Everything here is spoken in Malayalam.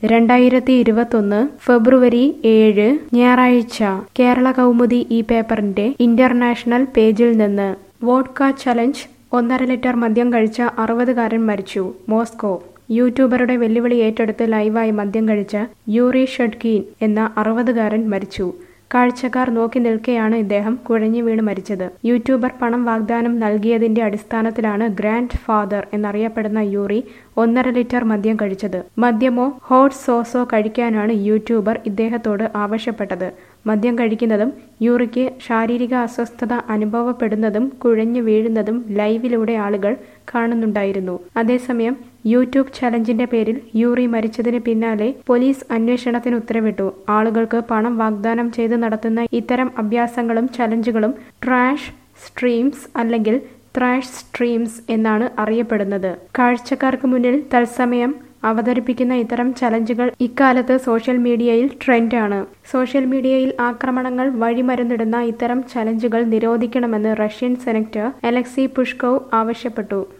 രണ്ടായിരത്തി ഇരുപത്തൊന്ന് ഫെബ്രുവരി ഏഴ് ഞായറാഴ്ച കേരള കൗമുദി ഈ പേപ്പറിന്റെ ഇന്റർനാഷണൽ പേജിൽ നിന്ന് വോഡ്ക ചലഞ്ച് ഒന്നര ലിറ്റർ മദ്യം കഴിച്ച അറുപതുകാരൻ മരിച്ചു മോസ്കോ യൂട്യൂബറുടെ വെല്ലുവിളി ഏറ്റെടുത്ത് ലൈവായി മദ്യം കഴിച്ച യൂറി ഷഡ്കീൻ എന്ന അറുപതുകാരൻ മരിച്ചു കാഴ്ചക്കാർ നോക്കി നിൽക്കെയാണ് ഇദ്ദേഹം കുഴഞ്ഞു വീണ് മരിച്ചത് യൂട്യൂബർ പണം വാഗ്ദാനം നൽകിയതിന്റെ അടിസ്ഥാനത്തിലാണ് ഗ്രാൻഡ് ഫാദർ എന്നറിയപ്പെടുന്ന യൂറി ഒന്നര ലിറ്റർ മദ്യം കഴിച്ചത് മദ്യമോ ഹോട്ട് സോസോ കഴിക്കാനാണ് യൂട്യൂബർ ഇദ്ദേഹത്തോട് ആവശ്യപ്പെട്ടത് മദ്യം കഴിക്കുന്നതും യൂറിക്ക് ശാരീരിക അസ്വസ്ഥത അനുഭവപ്പെടുന്നതും കുഴഞ്ഞു വീഴുന്നതും ലൈവിലൂടെ ആളുകൾ കാണുന്നുണ്ടായിരുന്നു അതേസമയം യൂട്യൂബ് ചലഞ്ചിന്റെ പേരിൽ യൂറി മരിച്ചതിന് പിന്നാലെ പോലീസ് അന്വേഷണത്തിന് ഉത്തരവിട്ടു ആളുകൾക്ക് പണം വാഗ്ദാനം ചെയ്ത് നടത്തുന്ന ഇത്തരം അഭ്യാസങ്ങളും ചലഞ്ചുകളും ട്രാഷ് സ്ട്രീംസ് അല്ലെങ്കിൽ ത്രാഷ് സ്ട്രീംസ് എന്നാണ് അറിയപ്പെടുന്നത് കാഴ്ചക്കാർക്ക് മുന്നിൽ തത്സമയം അവതരിപ്പിക്കുന്ന ഇത്തരം ചലഞ്ചുകൾ ഇക്കാലത്ത് സോഷ്യൽ മീഡിയയിൽ ട്രെൻഡാണ് സോഷ്യൽ മീഡിയയിൽ ആക്രമണങ്ങൾ വഴിമരുന്നിടുന്ന ഇത്തരം ചലഞ്ചുകൾ നിരോധിക്കണമെന്ന് റഷ്യൻ സെനറ്റർ അലക്സി പുഷ്കോവ് ആവശ്യപ്പെട്ടു